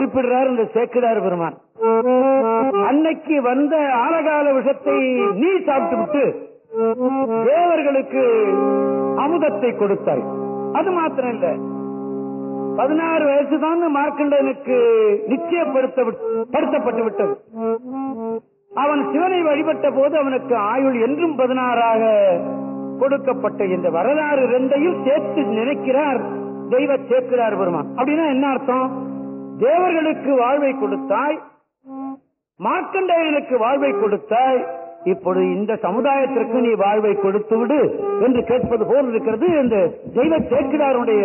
குறிப்பிடுறார் இந்த சேக்கிடார் பெருமான் அன்னைக்கு வந்த ஆலகால விஷத்தை நீ சாப்பிட்டு விட்டு தேவர்களுக்கு அமுதத்தை கொடுத்தாய் அது மாத்திரம் இல்ல பதினாறு வயசுதான் மார்க்கண்டனுக்கு நிச்சயப்படுத்த படுத்தப்பட்டு விட்டது அவன் சிவனை வழிபட்ட போது அவனுக்கு ஆயுள் என்றும் பதினாறாக கொடுக்கப்பட்ட இந்த வரலாறு ரெண்டையும் சேர்த்து நினைக்கிறார் தெய்வ சேர்க்கிறார் பெருமான் அப்படின்னா என்ன அர்த்தம் தேவர்களுக்கு வாழ்வை கொடுத்தாய் மார்க்கண்டேயனுக்கு வாழ்வை கொடுத்தாய் இப்பொழுது இந்த சமுதாயத்திற்கு நீ வாழ்வை கொடுத்து விடு என்று கேட்பது போல் இருக்கிறது இந்த தெய்வ சேர்க்கிறாருடைய